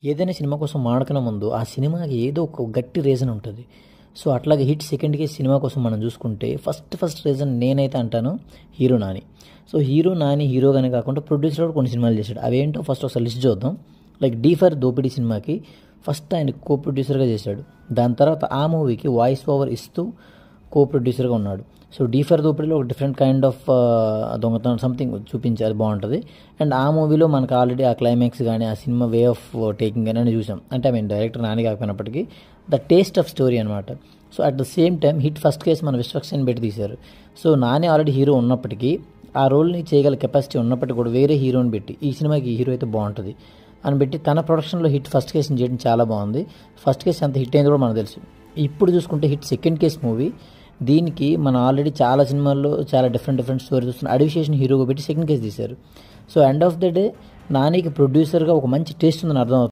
ఏదైనా సినిమా కోసం మాడకన ముందు ఆ సినిమాకి ఏదో ఒక గట్టి రీజన్ ఉంటుంది సో అట్లాగే హిట్ సెకండ్కి సినిమా కోసం మనం చూసుకుంటే ఫస్ట్ ఫస్ట్ రీజన్ నేనైతే అంటాను hero Nani so hero Nani హీరోగానే కాకుండా ప్రొడ్యూసర్ కూడా కొన్ని సినిమాలు చేశాడు అవేంటో ఫస్ట్ ఒకసారి లిస్ట్ చూద్దాం లైక్ డీ ఫర్ దోపిడీ సినిమాకి ఫస్ట్ ఆయన కో ప్రొడ్యూసర్గా చేశాడు దాని తర్వాత ఆ మూవీకి వాయిస్ ఓవర్ ఇస్తూ కో ప్రొడ్యూసర్గా ఉన్నాడు సో డీ ఫర్ దోపిడీలో ఒక డిఫరెంట్ కైండ్ ఆఫ్ దొంగతనం సంథింగ్ చూపించి అది బాగుంటుంది అండ్ ఆ మూవీలో మనకు ఆల్రెడీ ఆ క్లైమాక్స్ కానీ ఆ సినిమా వే ఆఫ్ టేకింగ్ కానీ చూసాం అంటే ఐ మీన్ డైరెక్టర్ నాని కాకపోయినప్పటికీ ద టేస్ట్ ఆఫ్ స్టోరీ అనమాట so at the same time hit first case మన విశ్వక్సేన్ పెట్టి తీశారు సో నాని ఆల్రెడీ హీరో ఉన్నప్పటికీ ఆ రోల్ని చేయగల కెపాసిటీ ఉన్నప్పటికీ కూడా వేరే హీరోని పెట్టి ఈ సినిమాకి ఈ హీరో అయితే బాగుంటుంది అని పెట్టి తన ప్రొడక్షన్లో హిట్ ఫస్ట్ కేసుని చేయడం చాలా బాగుంది ఫస్ట్ కేసు ఎంత హిట్ అయిందో కూడా మనకు తెలుసు ఇప్పుడు చూసుకుంటే హిట్ సెకండ్ కేస్ మూవీ దీనికి మనం ఆల్రెడీ చాలా సినిమాల్లో చాలా డిఫరెంట్ డిఫరెంట్ స్టోరీస్ వస్తున్నాయి అడివిషేషన్ హీరోగా పెట్టి సెకండ్ కేసు తీశారు so end of the day నానికి ప్రొడ్యూసర్గా ఒక మంచి టేస్ట్ ఉందని అర్థం